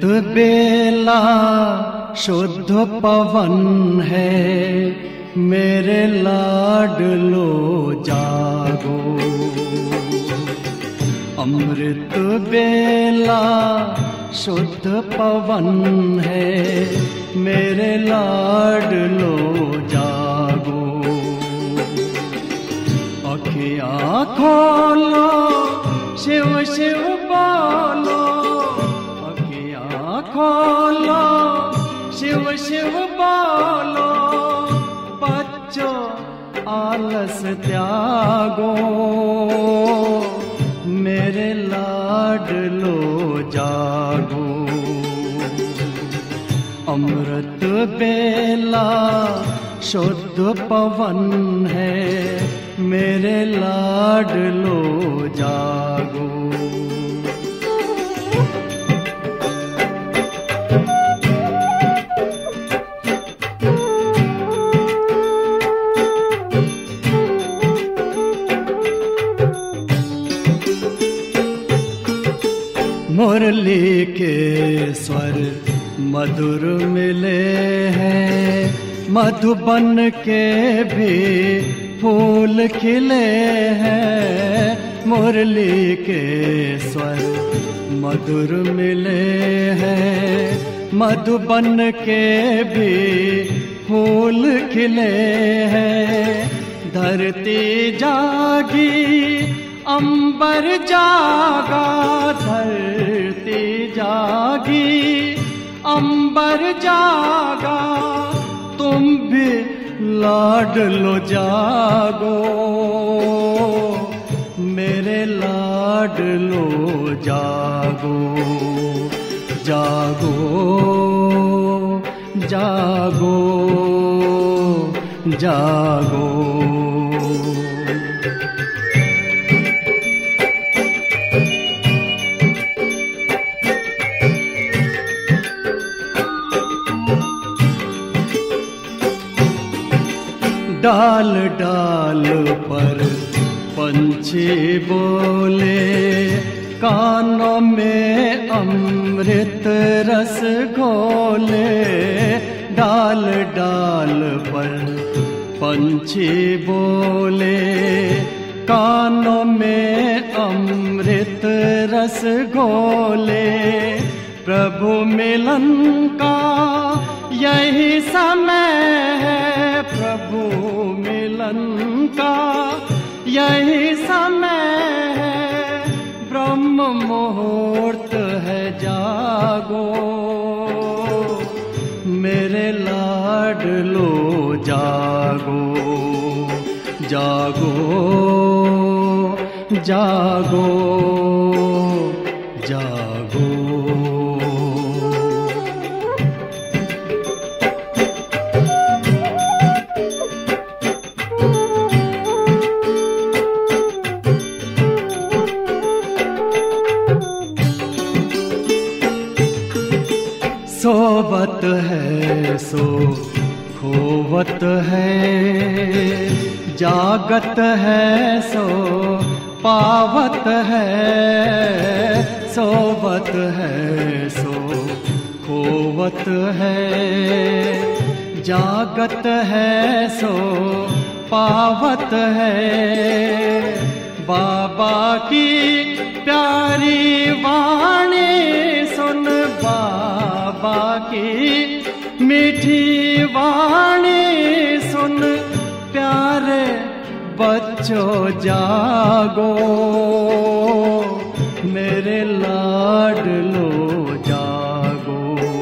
बेला शुद्ध पवन है मेरे लाडलो जागो अमृत बेला शुद्ध पवन है मेरे लाडलो जागो अखियाँ खोलो शिव शिव बोलो अखियाँ खोलो शिव शिव बोलो बच्चों आलस त्यागो मेरे लाडलो जागो अमृत बेला शुद्ध पवन है मेरे लाडलो जागो मुरली के स्वर मधुर मिले हैं मधुबन के भी फूल खिले हैं मुरली के स्वर मधुर मिले हैं मधुबन के भी फूल खिले हैं धरती जागी अंबर जागा धरती जागी अंबर जागा तुम भी लाडलो जागो मेरे लाडलो जागो जागो जागो जागो डाल डाल पर पंछी बोले कानों में अमृत रस घोले डाल डाल पर पंछी बोले कानों में अमृत रस घोले प्रभु मिलन का यही समय है प्रभु मिलन का यही समय है ब्रह्म मुहूर्त है जागो मेरे लाडलो जागो जागो जागो जागो सोवत है सो खोवत है जागत है सो पावत है सोवत है सो खोवत है जागत है सो पावत है बाबा की प्यारी वाणी सुन बाबा की मीठी वाणी सुन प्यारे बच्चों जागो मेरे लाडलो जागो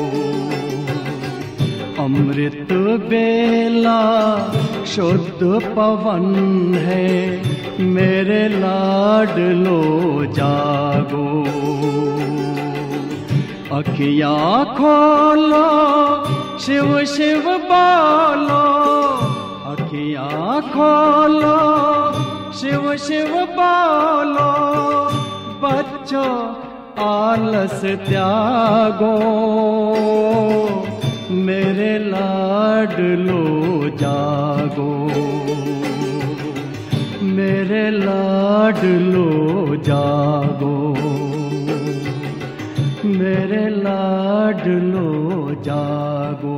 अमृत बेला शुद्ध पवन है मेरे लाडलो जागो अखिया खोलो शिव शिव बोलो अखिया खोलो शिव शिव बोलो बच्चों आलस त्यागो मेरे लाडलो जागो मेरे लाडलो जागो मेरे लाडलो जागो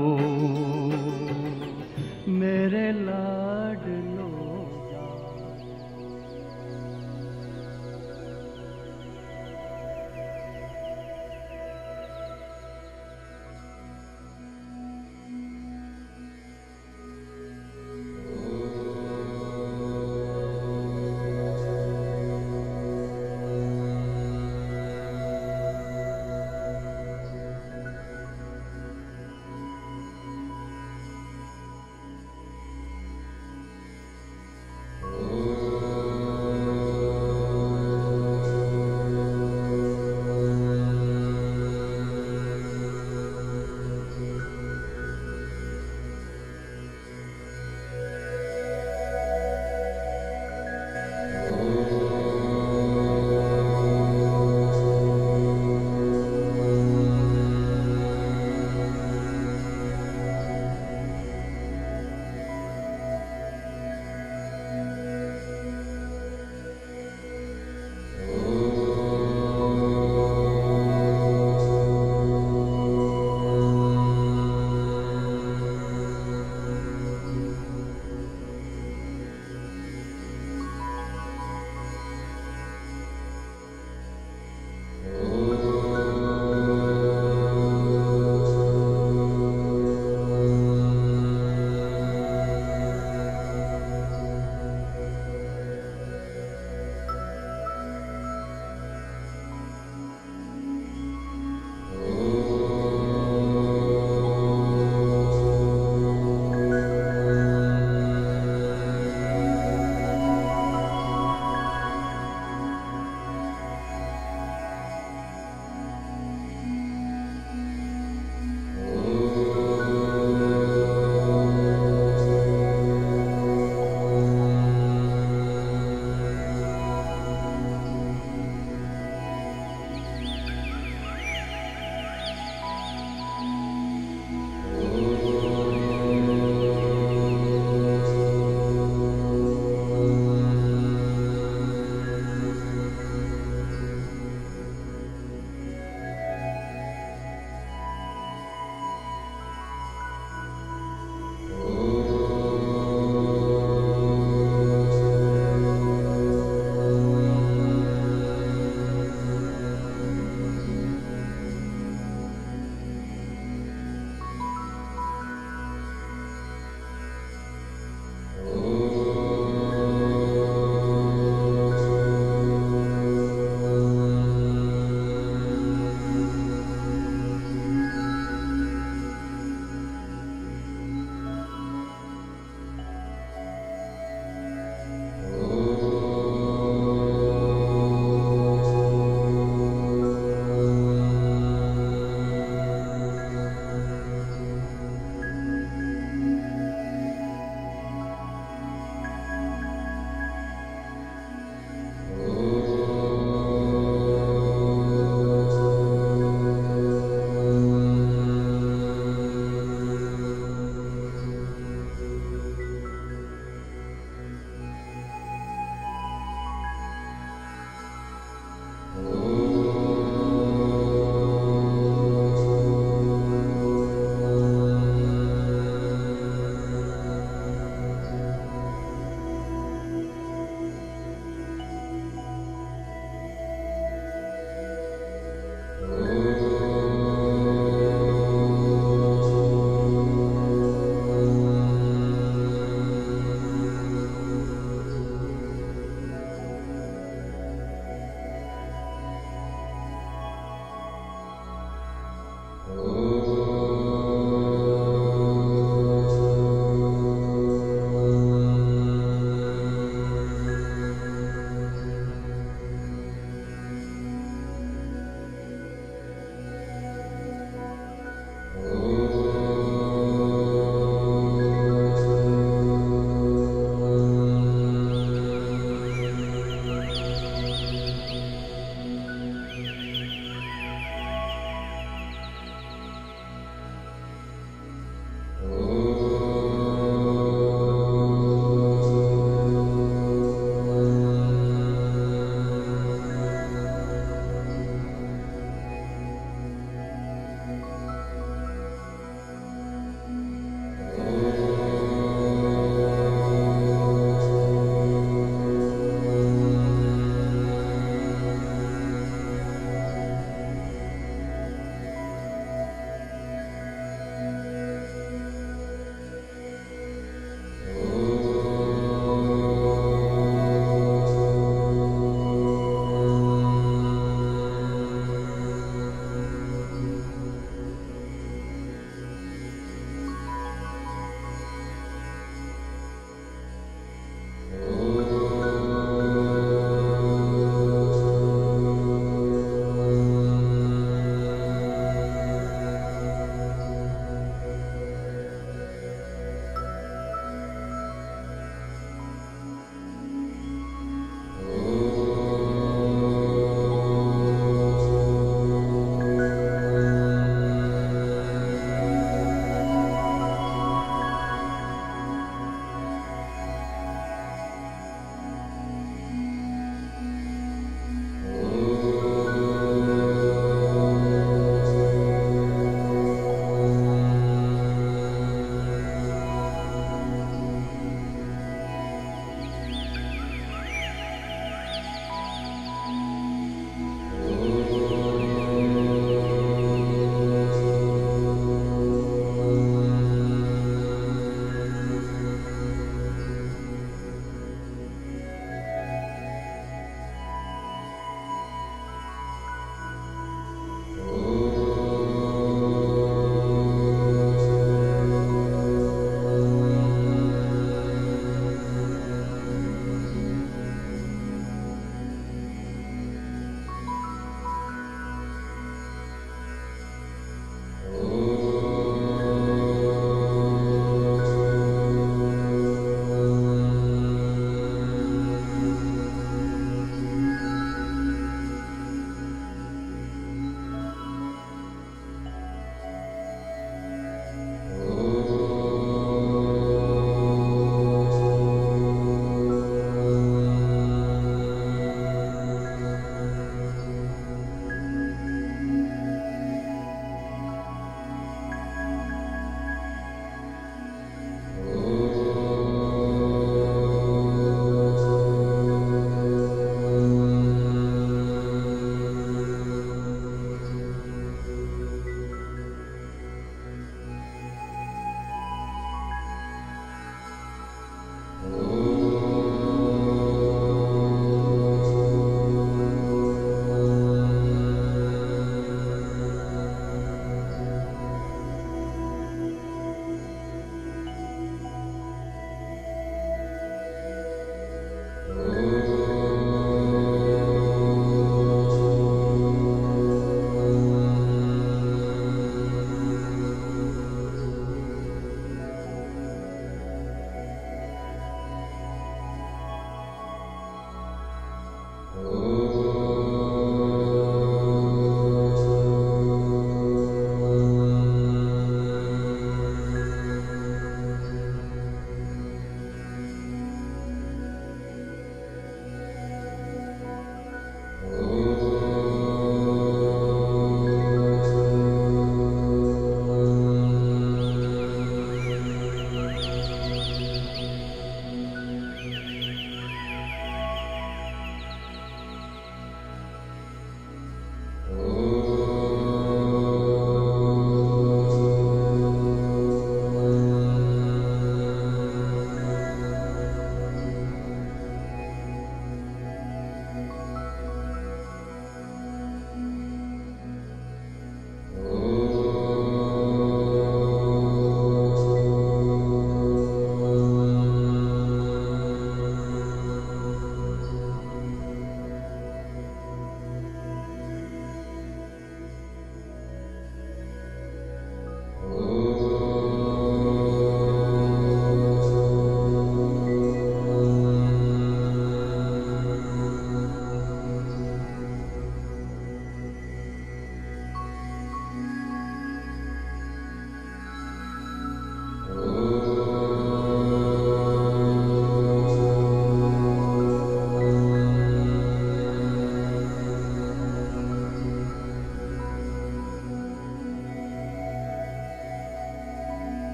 मेरे लाडलो जागो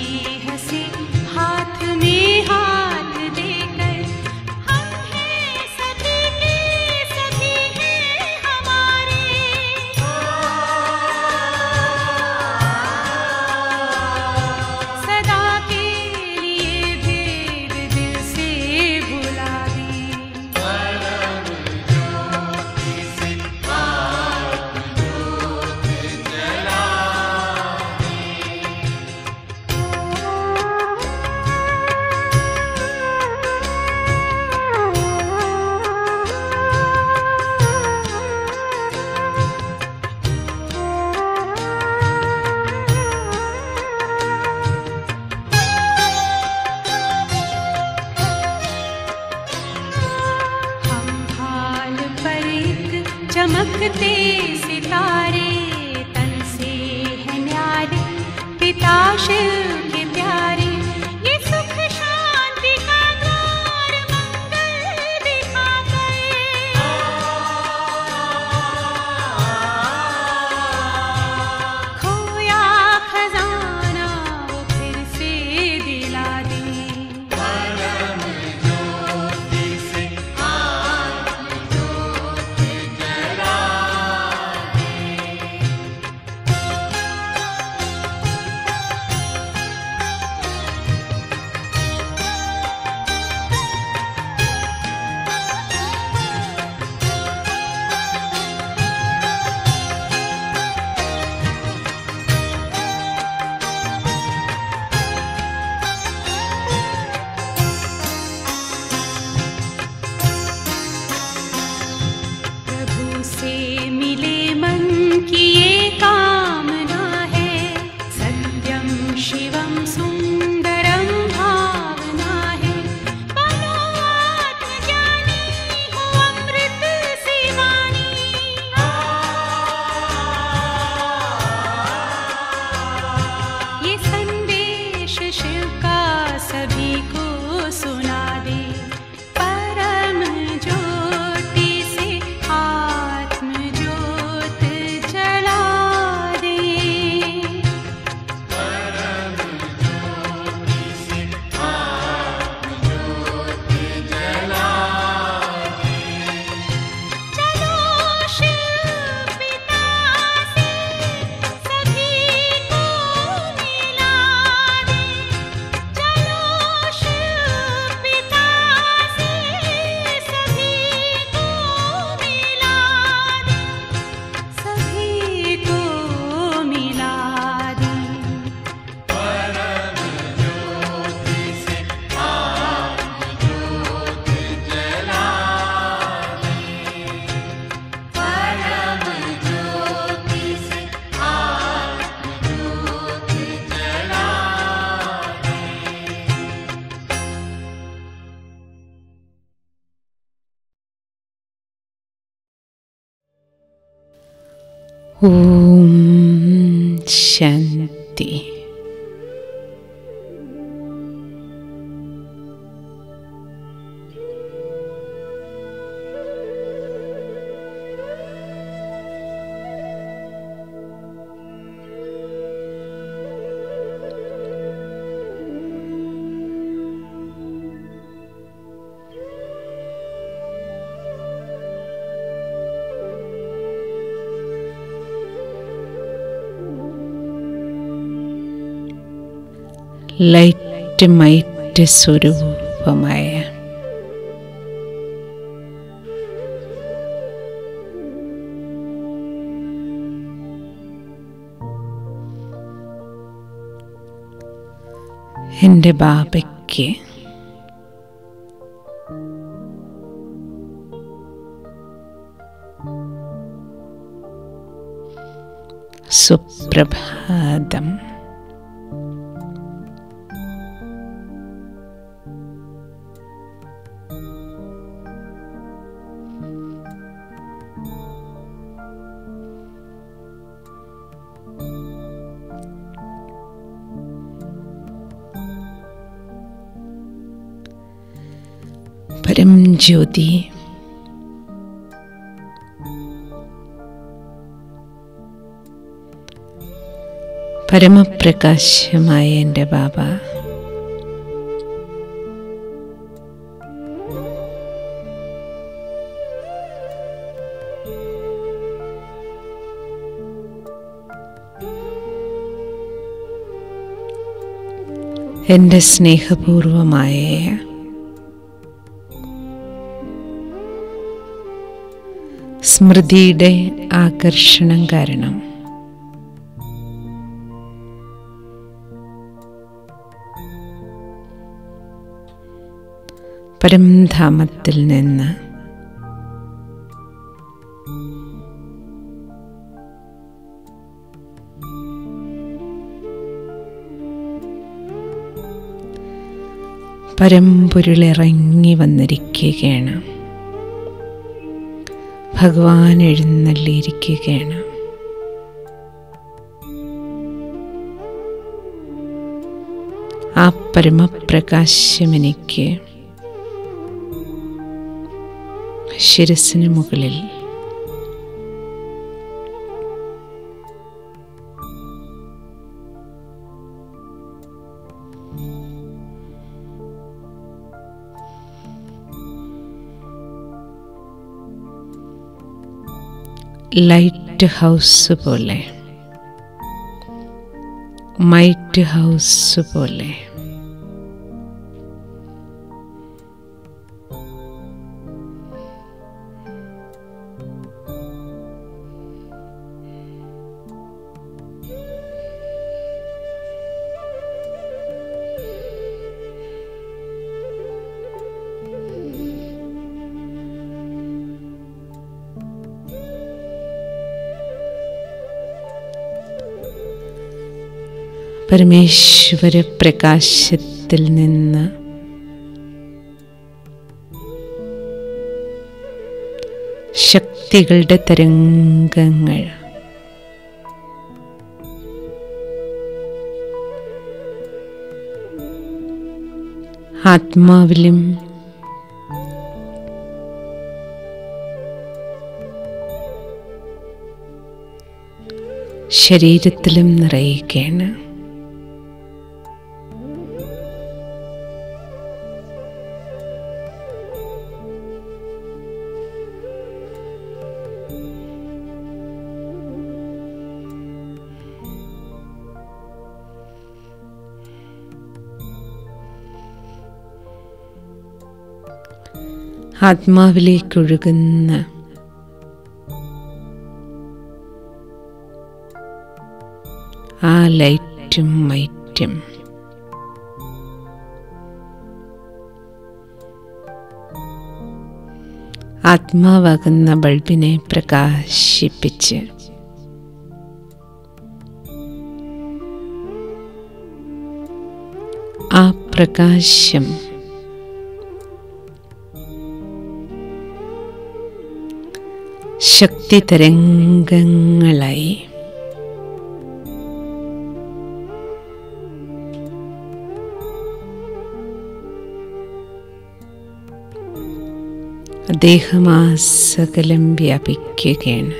स्नेह से हाथ में हाथ देकर हम हैं सभी के सभी हैं हमारे सदा के लिए भेद दिल से भुला दी हम हाल पर एक चमकते सितारे तन से है न्यारे पिता शिव के प्यारे ये सुख शांति का द्वार मंगल दिखाकर खोया खजाना वो फिर से दिला दे प्रभु से मिले मन की ये कामना है सत्यम शिवम सुंदरम भावना है बनो आत्मज्ञानी हो अमृत शिवानी ये संदेश शिव का सभी को सुना दे परम ज्योति से आत्म ज्योत जला दे चलो शिव पिता से सभी को मिला दे चलो शिव पिता से सभी को मिला दे सभी को मिला दे ഓം ശാന്തി ലൈറ്റ് മൈറ്റ് സ്വരൂപമായ എൻ്റെ ബാബയ്ക്ക് സുപ്രഭാതം പരം ജ്യോതി പരമപ്രകാശമായ എൻ്റെ ബാബ എൻ്റെ സ്നേഹപൂർവമായ സ്മൃതിയുടെ ആകർഷണം കാരണം പരംധാമത്തിൽ നിന്ന് പരമ്പൊരുളിറങ്ങി വന്നിരിക്കുകയാണ് ഭഗവാൻ എഴുന്നള്ളിയിരിക്കുകയാണ് ആ പരമപ്രകാശം എനിക്ക് ശിരസിന് മുകളിൽ ലൈറ്റ് ഹൗസ് പോലെ മൈറ്റ് ഹൗസ് പോലെ പരമേശ്വര പ്രകാശത്തിൽ നിന്ന് ശക്തികളുടെ തരംഗങ്ങൾ ആത്മാവിലും ശരീരത്തിലും നിറയുകയാണ് ആത്മാവിലേക്കൊഴുകുന്ന ആ ലൈറ്റും മൈറ്റും ആത്മാവാകുന്ന ബൾബിനെ പ്രകാശിപ്പിച്ച് ആ പ്രകാശം ശക്തി തരംഗങ്ങളായി ദേഹമാസകലം വ്യാപിക്കുകയാണ്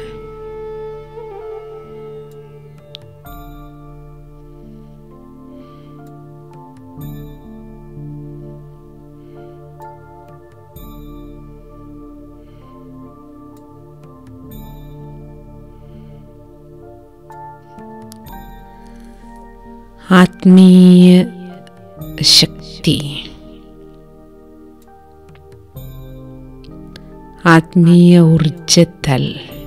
ആത്മീയ ശക്തി ആത്മീയ ഊർജത്താൽ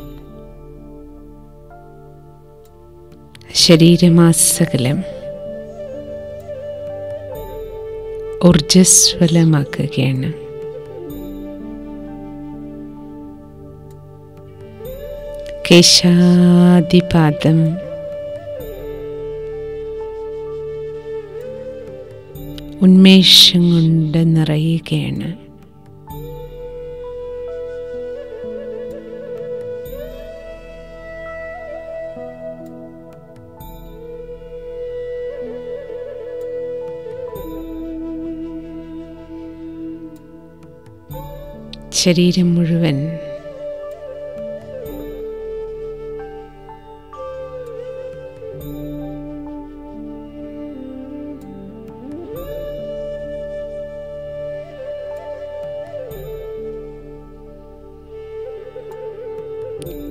ശരീരമാസകലം ഊർജസ്വലമാക്കുകയാണ് കേശാദിപാദം ഉന്മേഷം കൊണ്ട് നിറയുകയാണ് ശരീരം മുഴുവൻ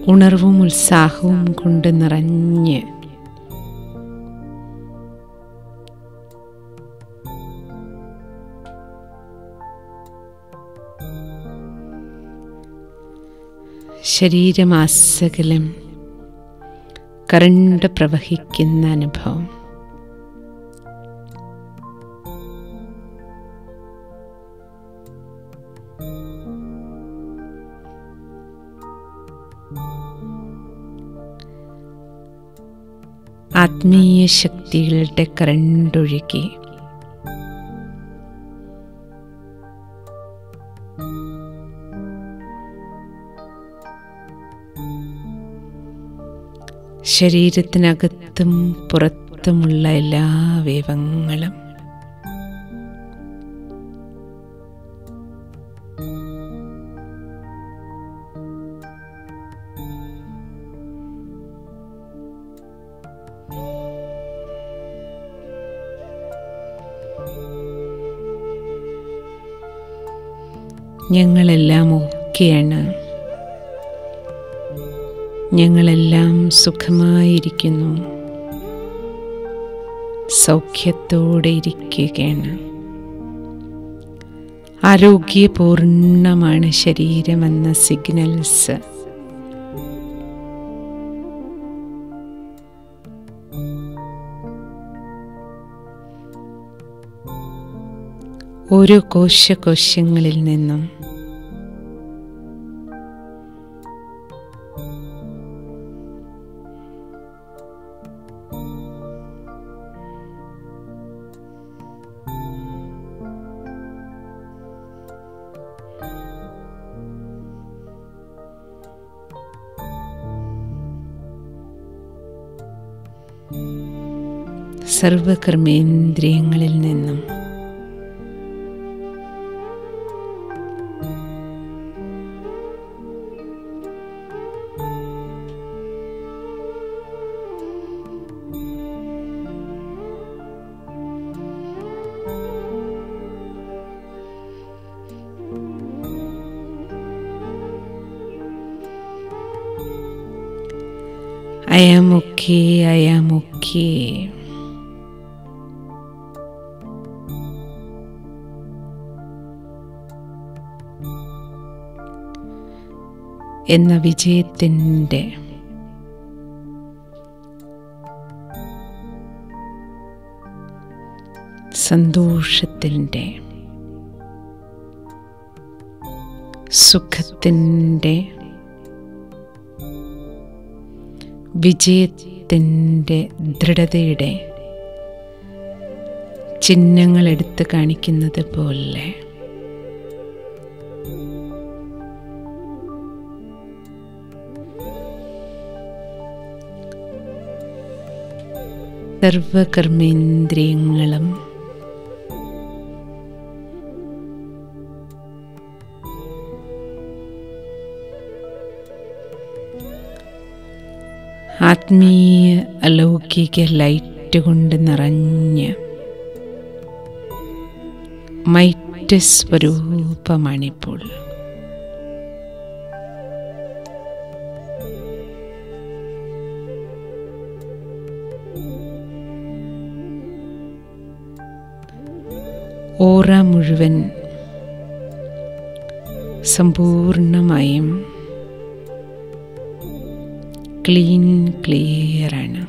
ഉണർവും ഉത്സാഹവും കൊണ്ട് നിറഞ്ഞ് ശരീരമാസകലം കറണ്ട് പ്രവഹിക്കുന്ന അനുഭവം ആത്മീയ ശക്തികളുടെ കറണ്ടൊഴുകി ശരീരത്തിനകത്തും പുറത്തുമുള്ള എല്ലാ അവയവങ്ങളും ഞങ്ങളെല്ലാം ഓക്കെയാണ് ഞങ്ങളെല്ലാം സുഖമായിരിക്കുന്നു സൗഖ്യത്തോടെ ഇരിക്കുകയാണ് ആരോഗ്യപൂർണമാണ് ശരീരമെന്ന സിഗ്നൽസ് ഓരോ കോശകോശങ്ങളിൽ നിന്നും സർവകർമ്മേന്ദ്രിയങ്ങളിൽ നിന്നും I am okay, I am okay. എന്ന വിജയത്തിൻ്റെ സന്തോഷത്തിൻ്റെ സുഖത്തിൻ്റെ വിജയത്തിൻ്റെ ദൃഢതയുടെ ചിഹ്നങ്ങൾ എടുത്ത് കാണിക്കുന്നത് പോലെ സർവകർമ്മേന്ദ്രിയങ്ങളും ആത്മീയ അലൗകിക ലൈറ്റ് കൊണ്ട് നിറഞ്ഞ് മൈറ്റ് സ്വരൂപമാണിപ്പോൾ ഓറ മുഴുവൻ സമ്പൂർണമായും ക്ലീൻ ക്ലിയറാണ്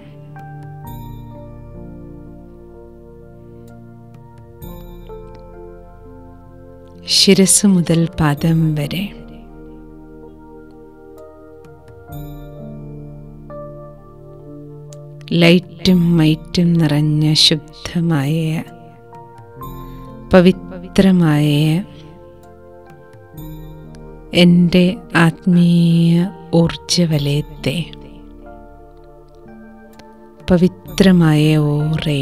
ശിരസ് മുതൽ പാദം വരെ ലൈറ്റും മൈറ്റും നിറഞ്ഞ ശുദ്ധമായ പവിത്രമായ എൻ്റെ ആത്മീയ ഊർജവലയത്തെ പവിത്രമായ ഓറേ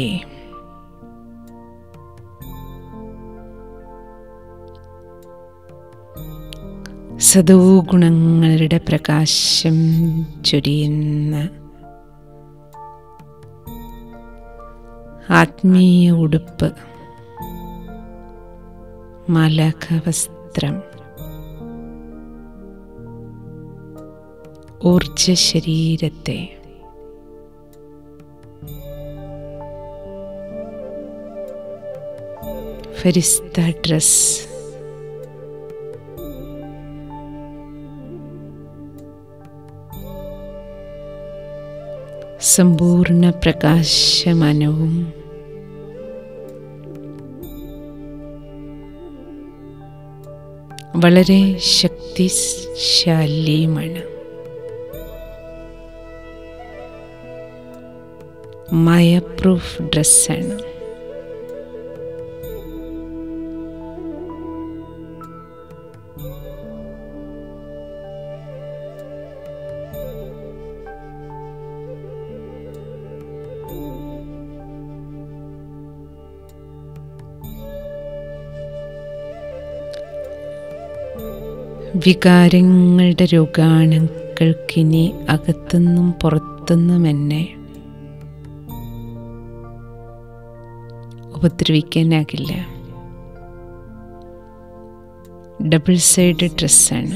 സദോ ഗുണങ്ങളുടെ പ്രകാശം ചൊരിയുന്ന ആത്മീയ ഉടുപ്പ് മാലാഖവസ്ത്രം ഊർജ ശരീരത്തെ ഫരിസ്ത ഡ്രസ് സമ്പൂർണ്ണ പ്രകാശമാനവും വളരെ ശക്തിശാലിയുമാണ് മായ പ്രൂഫ് ഡ്രസ്സാണ് വികാരങ്ങളുടെ രോഗാണുക്കൾക്കിനി അകത്തുനിന്നും പുറത്തുനിന്നും എന്നെ ഉപദ്രവിക്കാനാകില്ല ഡബിൾ സൈഡ് ഡ്രസ്സാണ്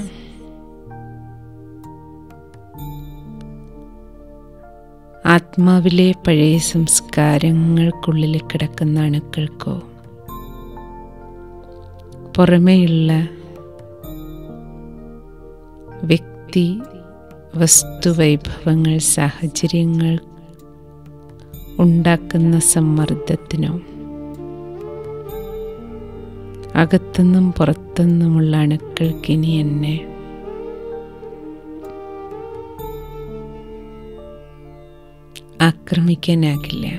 ആത്മാവിലെ പഴയ സംസ്കാരങ്ങൾക്കുള്ളിൽ കിടക്കുന്ന അണുക്കൾക്കോ പുറമേയുള്ള വ്യക്തി വസ്തുവൈഭവങ്ങൾ സാഹചര്യങ്ങൾ ഉണ്ടാക്കുന്ന സമ്മർദ്ദത്തിനോ അകത്തുനിന്നും പുറത്തുനിന്നുമുള്ള അണുക്കൾക്കിനി എന്നെ ആക്രമിക്കാനാകില്ല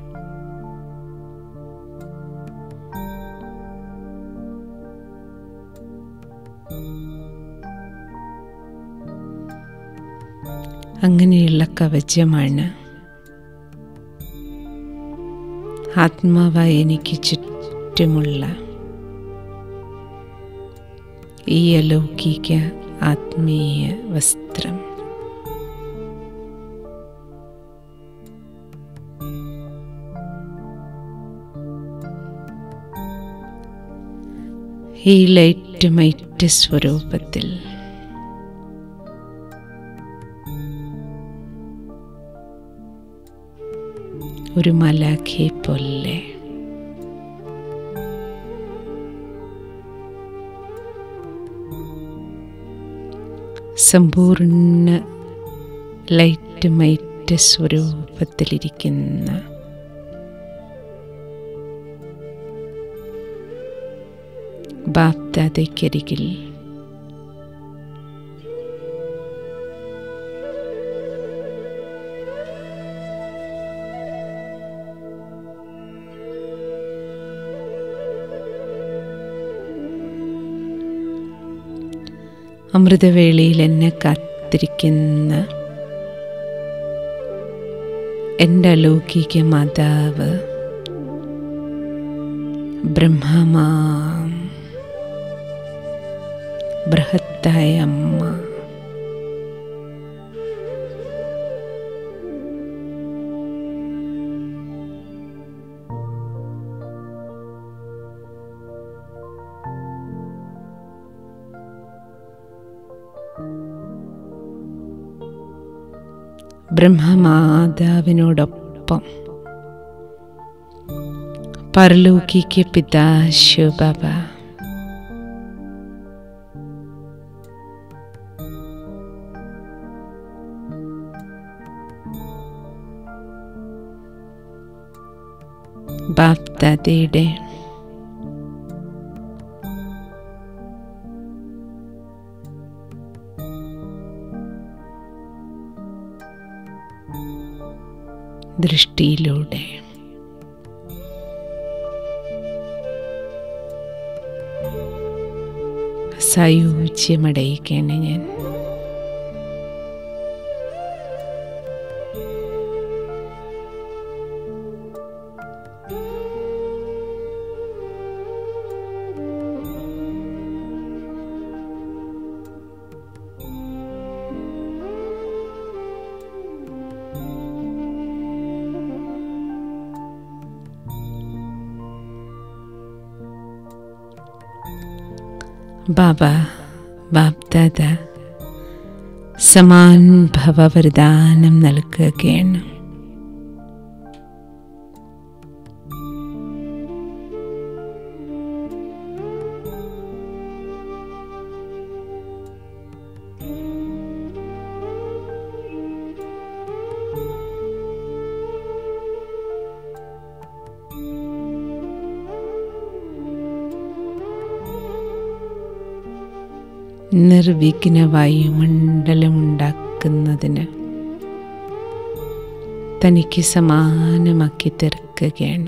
അങ്ങനെയുള്ള കവചമാണ് ആത്മാവായി എനിക്ക് ചുറ്റുമുള്ള ഈ അലൗകിക ആത്മീയ വസ്ത്രം ഈ ലൈറ്റ് മൈറ്റ് സ്വരൂപത്തിൽ ഒരു മലാഖയെ പോലെ സമ്പൂർണ്ണ ലൈറ്റ് മൈറ്റ് സ്വരൂപത്തിലിരിക്കുന്ന ബാപ്താതയ്ക്കരികിൽ അമൃതവേളയിൽ എന്നെ കാത്തിരിക്കുന്ന എൻ്റെ അലൗകിക മാതാവ് ബ്രഹ്മമാം ബൃഹത്തായ അമ്മ ബ്രഹ്മമാതാവിനോടൊപ്പം പരലൗകിക പിതാ ശിവബാബ ബാപ്ദാദയുടെ ദൃഷ്ടിയിലൂടെ സായുജ്യമടയിക്കാണ് ഞാൻ ബാബ ബാപ്ദാദ സമാൻഭവ വരദാനം നൽകുകയാണ് നിർവിഘ്ന വായുമണ്ഡലമുണ്ടാക്കുന്നതിന് തനിക്ക് സമാനമാക്കി തീർക്കുകയാണ്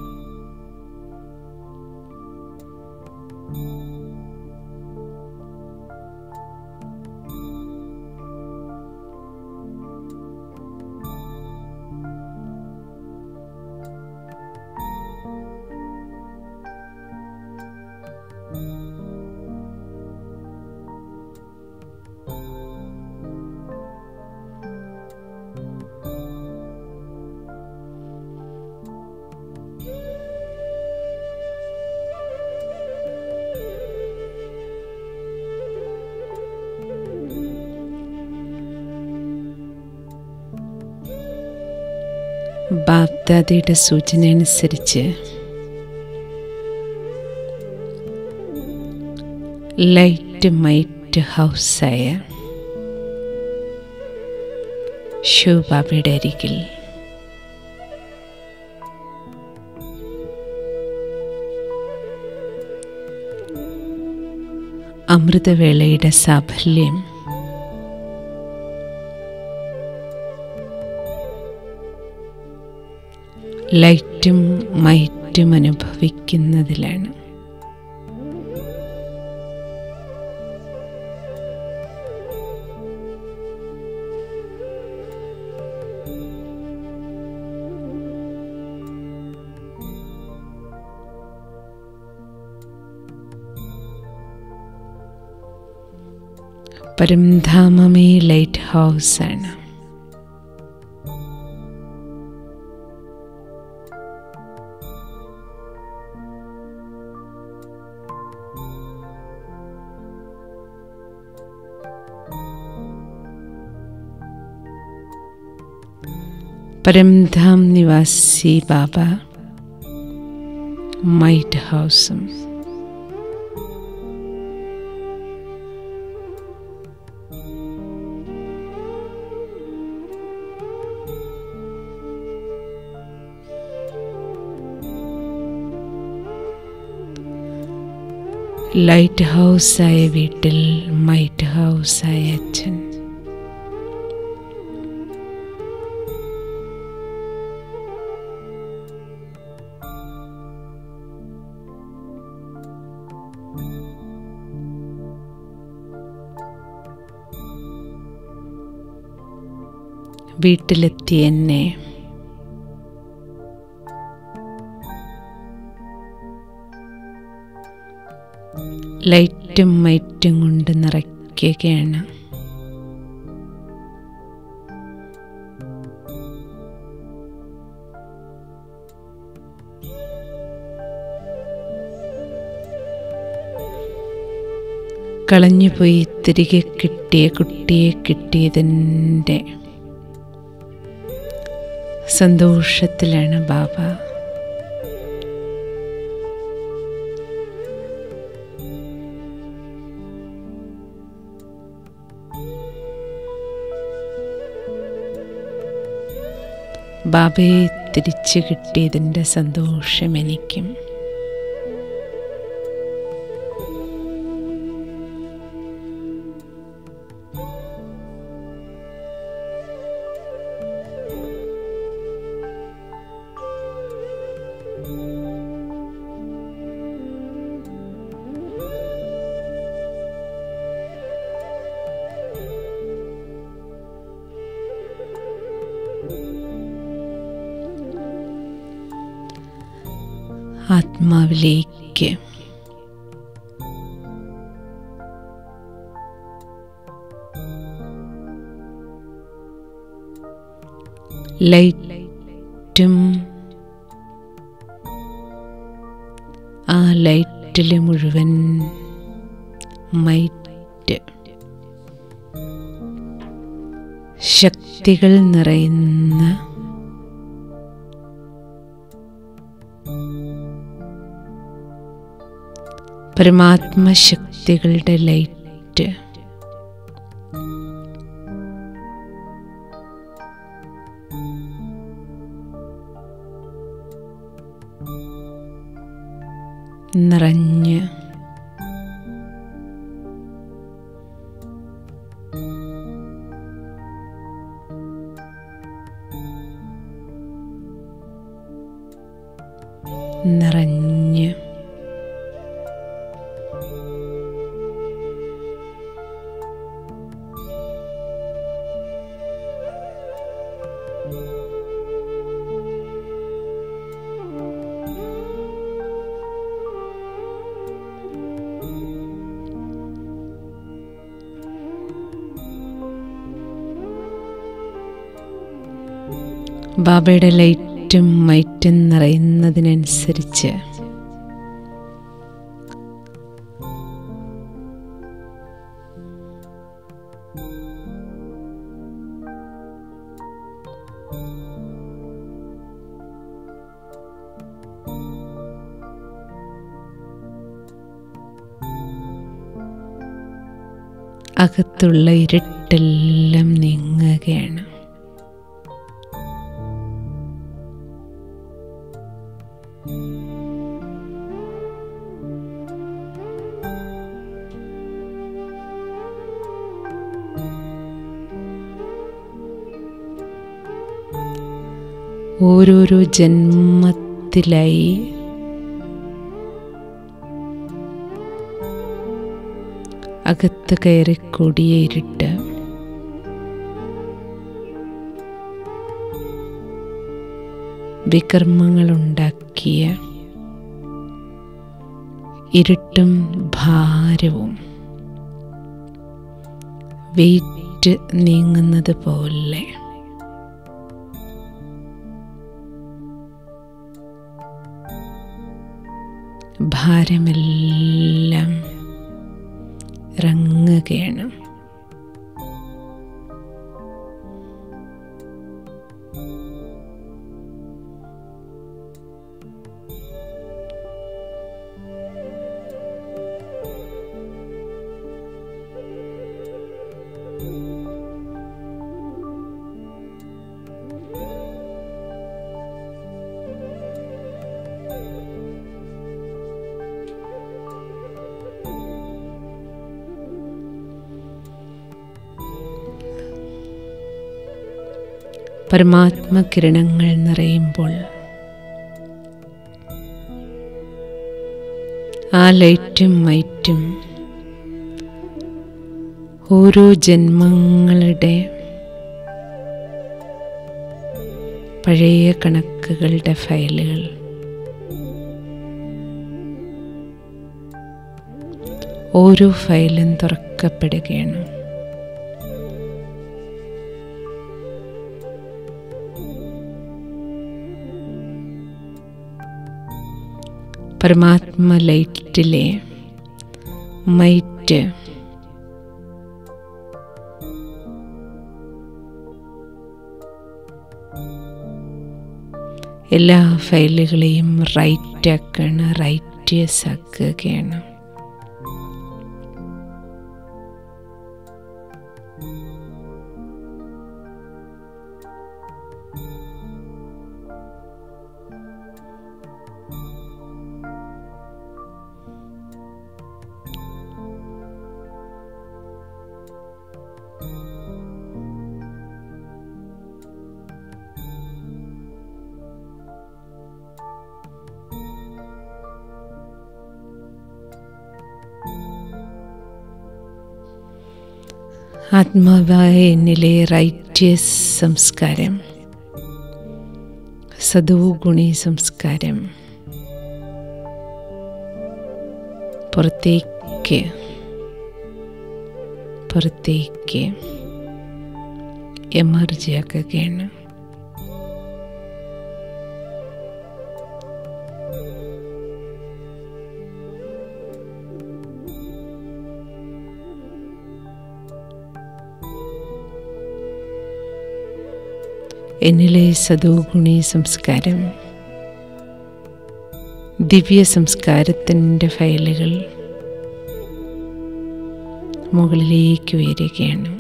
ബാഗ്ദാദിയുടെ സൂചന അനുസരിച്ച് ലൈറ്റ് മൈറ്റ് ഹൗസായ ശോഭാബയുടെ അരികിൽ അമൃതവേളയുടെ സാഫല്യം ലൈറ്റും മൈറ്റും അനുഭവിക്കുന്നതിലാണ് പരംധാമമേ ലൈറ്റ് ഹൗസ് ആണ് പരംധാം നിവാസി ബാബ മൈറ്റ് ഹൗസും ലൈറ്റ് ഹൗസായ വീട്ടിൽ മൈറ്റ് ഹൗസായ അച്ഛൻ വീട്ടിലെത്തി എന്നെ ലൈറ്റും മൈറ്റും കൊണ്ട് നിറയ്ക്കുകയാണ് കളഞ്ഞുപോയി തിരികെ കിട്ടിയ കുട്ടിയെ കിട്ടിയതിൻ്റെ സന്തോഷത്തിലാണ് ബാബ ബാബയെ തിരിച്ചു കിട്ടിയതിൻ്റെ സന്തോഷം എനിക്കും ആത്മാവിലേക്ക് ലൈറ്റും ആ ലൈറ്റിൽ മുഴുവൻ മൈറ്റ് ശക്തികൾ നിറയുന്ന പരമാത്മശക്തികളുടെ ലൈറ്റ് നിറഞ്ഞ് നിറഞ്ഞ് ബാബയുടെ ലൈറ്റും മൈറ്റും നിറയുന്നതിനനുസരിച്ച് അകത്തുള്ള ഇരുട്ടെല്ലാം നീങ്ങുകയാണ് ഓരോരോ ജന്മത്തിലായി അകത്ത് കയറിക്കൂടിയ ഇരുട്ട് വികർമ്മങ്ങളുണ്ടാക്കിയ ഇരുട്ടും ഭാരവും വെയിറ്റ് നീങ്ങുന്നത് പോലെ ഭാരമെല്ലാം ഇറങ്ങുകയാണ് പരമാത്മകിരണങ്ങൾ നിറയുമ്പോൾ ആ ലൈറ്റും മൈറ്റും ഓരോ ജന്മങ്ങളുടെ പഴയ കണക്കുകളുടെ ഫയലുകൾ ഓരോ ഫയലും തുറക്കപ്പെടുകയാണ് പരമാത്മ ലൈറ്റിലെ മൈറ്റ് എല്ലാ ഫയലുകളെയും റൈറ്റ് ആക്കുകയാണ് റൈറ്റ്യസ് ആക്കുകയാണ് ആത്മാവായ എന്നിലെ റൈറ്റ്യസ് സംസ്കാരം സദോഗുണി സംസ്കാരം പുറത്തേക്ക് പുറത്തേക്ക് എമർജ് ആക്കുകയാണ് എന്നിലെ സദോഗുണി സംസ്കാരം ദിവ്യ സംസ്കാരത്തിൻ്റെ ഫയലുകൾ മുകളിലേക്ക് ഉയരുകയാണ്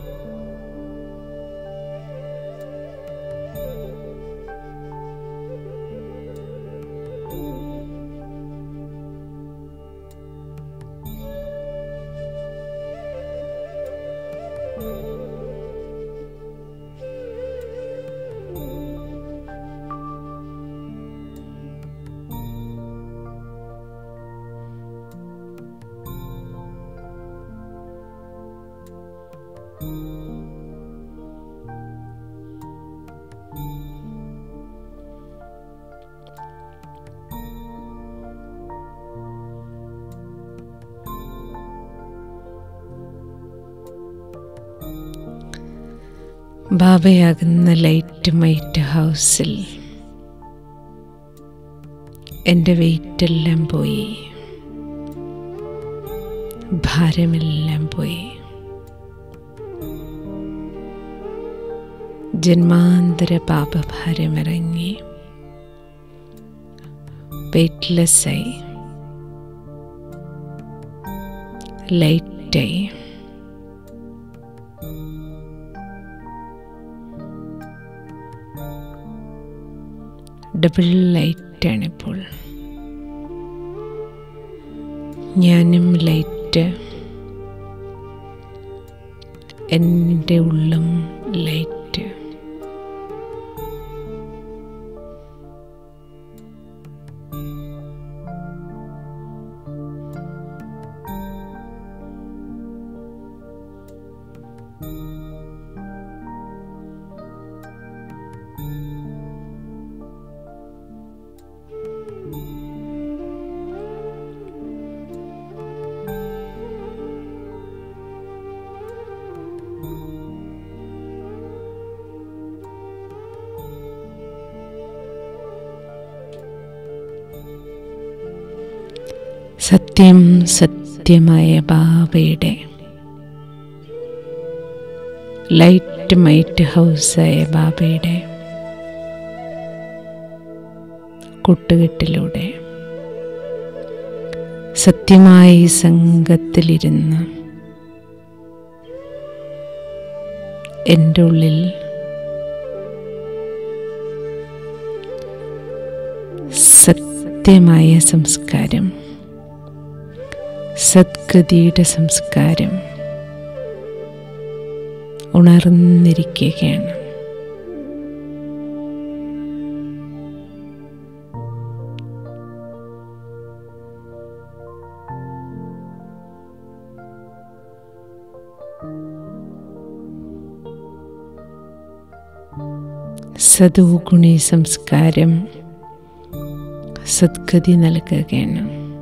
ബാബയാകുന്ന ലൈറ്റ് മൈറ്റ് ഹൗസിൽ എൻ്റെ വെയിറ്റെല്ലാം പോയി ഭാരമെല്ലാം പോയി ജന്മാന്തര പാപഭാരമിറങ്ങി വെയ്റ്റ്ലെസ്സായി ലൈറ്റായി ഡബിൾ ലൈറ്റാണിപ്പോൾ ഞാനും ലൈറ്റ് എൻ്റെ ഉള്ളും ലൈറ്റ് സത്യം സത്യമായ ബാബയുടെ ലൈറ്റ് മൈറ്റ് ഹൗസായ ബാബയുടെ കൂട്ടുകെട്ടിലൂടെ സത്യമായി സംഘത്തിലിരുന്ന് എൻ്റെ ഉള്ളിൽ സത്യമായ സംസ്കാരം സദ്ഗതിയുടെ സംസ്കാരം ഉണർന്നിരിക്കുകയാണ് സദുഗുണി സംസ്കാരം സദ്ഗതി നൽകുകയാണ്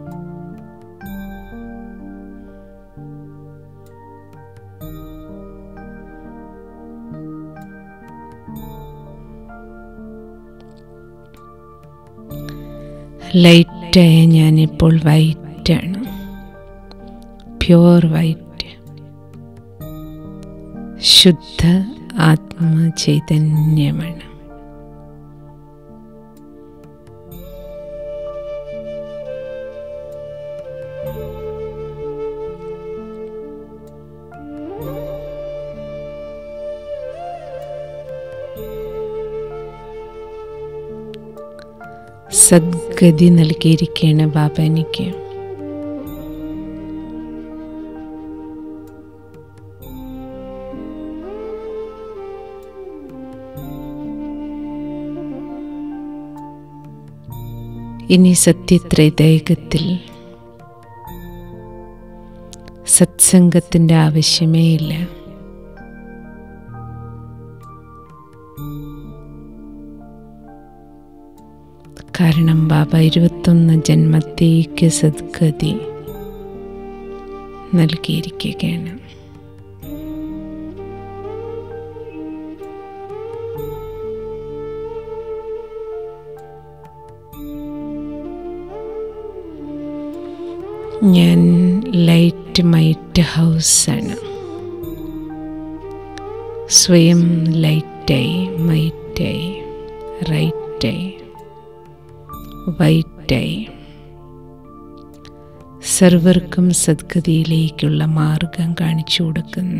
ലൈറ്റായ ഞാനിപ്പോൾ വൈറ്റാണ് പ്യുവർ വൈറ്റ് ശുദ്ധ ആത്മചൈതന്യമാണ് സദ്ഗതി നൽകിയിരിക്കുകയാണ് ബാബ എനിക്ക് ഇനി സത്യത്രൈതേകത്തിൽ സത്സംഗത്തിൻ്റെ ആവശ്യമേ ഇല്ല കാരണം ബാബ ഇരുപത്തൊന്ന് ജന്മത്തേക്ക് സദ്ഗതി നൽകിയിരിക്കുകയാണ് ഞാൻ ലൈറ്റ് മൈറ്റ് ഹൗസാണ് സ്വയം ലൈറ്റായി മൈറ്റ് ലെഫ്റ്റായി റൈറ്റായി വൈറ്റായി സർവർക്കും സദ്ഗതിയിലേക്കുള്ള മാർഗം കാണിച്ചു കൊടുക്കുന്ന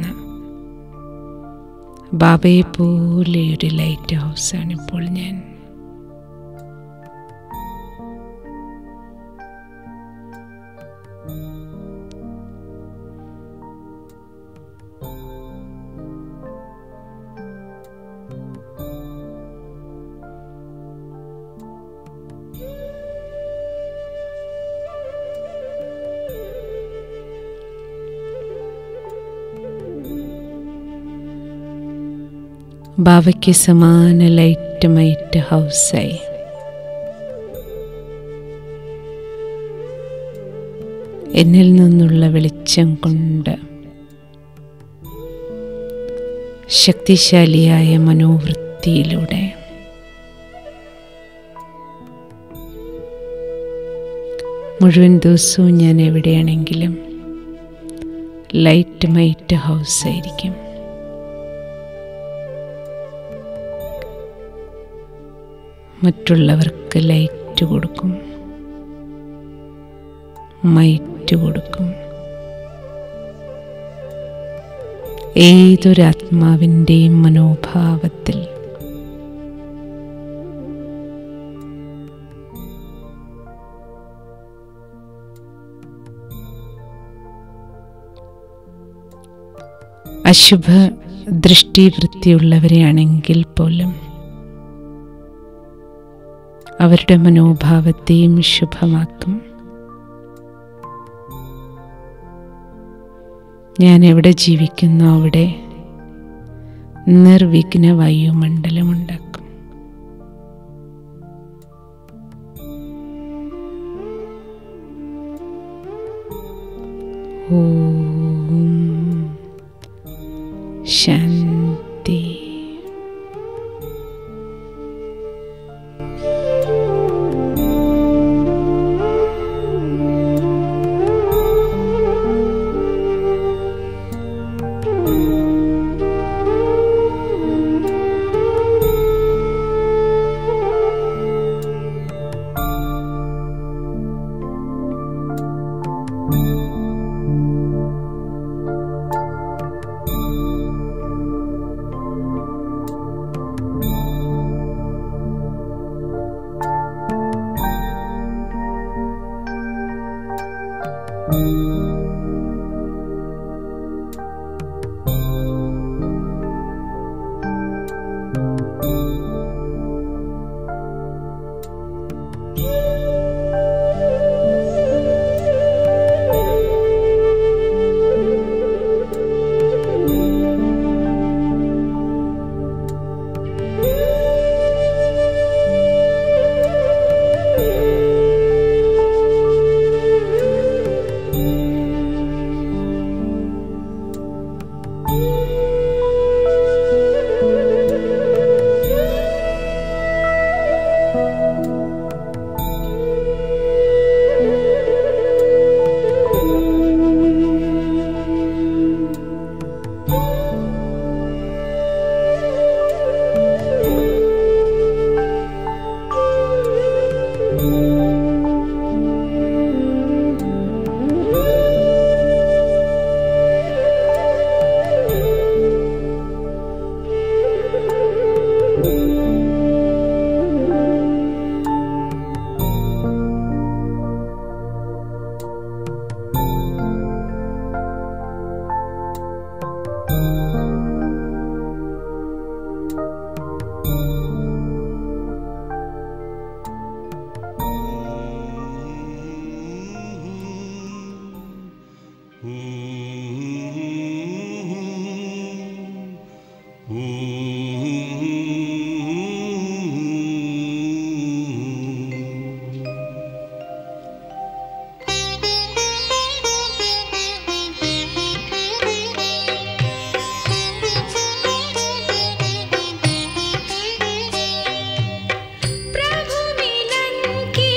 ബാബയെ പോലെ ഒരു ലൈറ്റ് ഹൗസാണ് ഇപ്പോൾ ഞാൻ ബാവയ്ക്ക് സമാന ലൈറ്റ് മൈറ്റ് ഹൗസായി എന്നിൽ നിന്നുള്ള വെളിച്ചം കൊണ്ട് ശക്തിശാലിയായ മനോവൃത്തിയിലൂടെ മുഴുവൻ ദിവസവും ഞാൻ എവിടെയാണെങ്കിലും ലൈറ്റ് മൈറ്റ് ഹൗസ് ആയിരിക്കും മറ്റുള്ളവർക്ക് ലൈറ്റ് കൊടുക്കും മൈറ്റ് കൊടുക്കും ഏതൊരു ആത്മാവിൻ്റെയും മനോഭാവത്തിൽ അശുഭ ദൃഷ്ടിവൃത്തിയുള്ളവരെയാണെങ്കിൽ പോലും അവരുടെ മനോഭാവത്തെയും ശുഭമാക്കും ഞാൻ എവിടെ ജീവിക്കുന്നോ അവിടെ നിർവിഘ്ന വായുമണ്ഡലമുണ്ടാക്കും ഓം ശാന്തി प्रभु मिलन की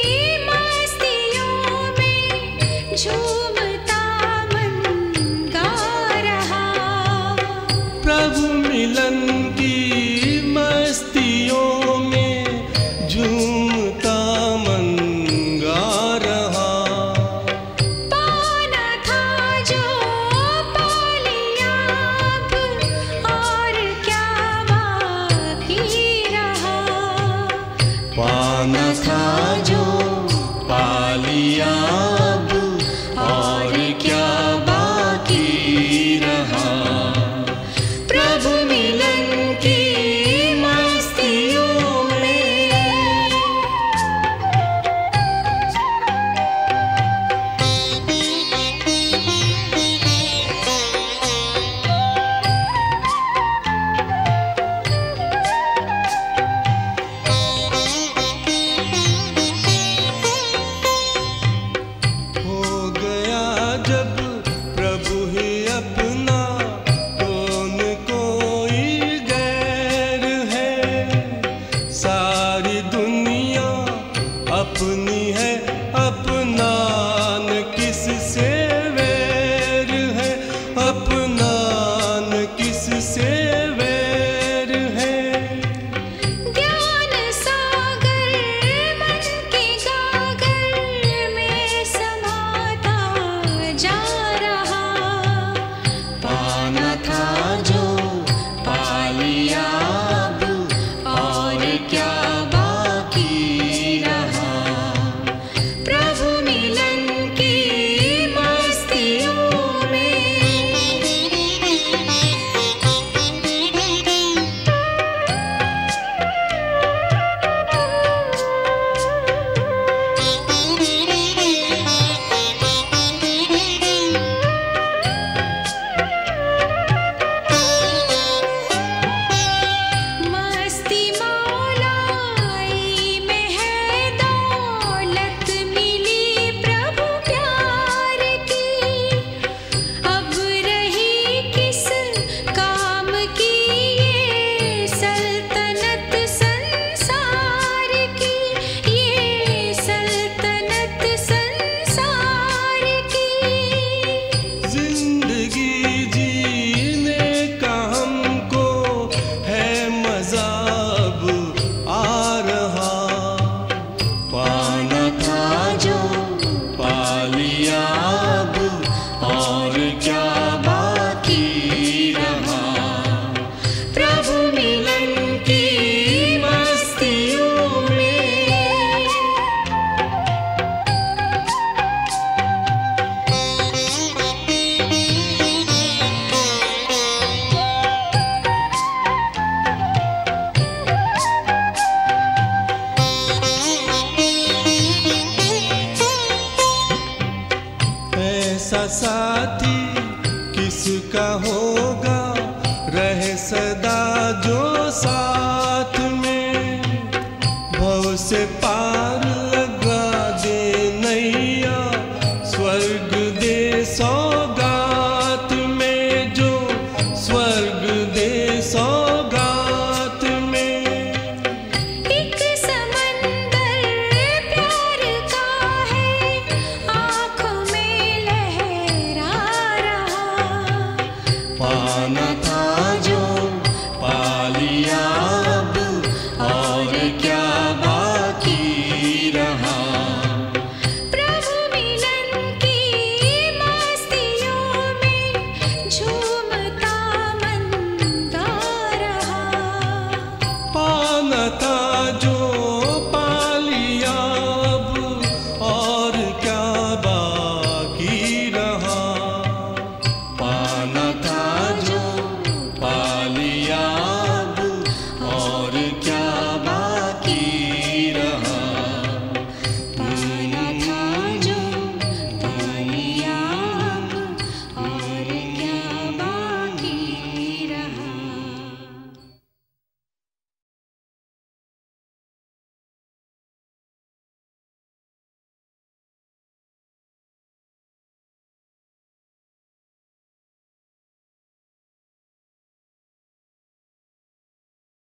मस्तियों में झूमता मन गा रहा प्रभु मिलन की मस्ती था जो पा लिया अब और क्या बाकी रहा प्रभु मिलन की मस्तियों में हो गया जब प्रभु ही अपना कौन कोई गैर है सारी दुनिया अपनी है अपना न किस से वैर है अपना न किस से वैर है ज्ञान सागर मन के गागर में समाता जा रहा पाना था जो पा लिया अब और क्या बाकी रहा प्रभु मिलन की मस्तियों मस्ती मौलाई में है दौलत मिली प्रभु प्यार की अब रही किस काम की ये सल्तनत संसार की ये सल्तनत संसार की जिंदगी जीने का हमको है मजाब आ रहा पाना था जो पा लिया अब और क्या बाकी रहा प्रभु मिलन की मस्तियों में ऐसा साथी किसका होगा रहे सदा जो साथ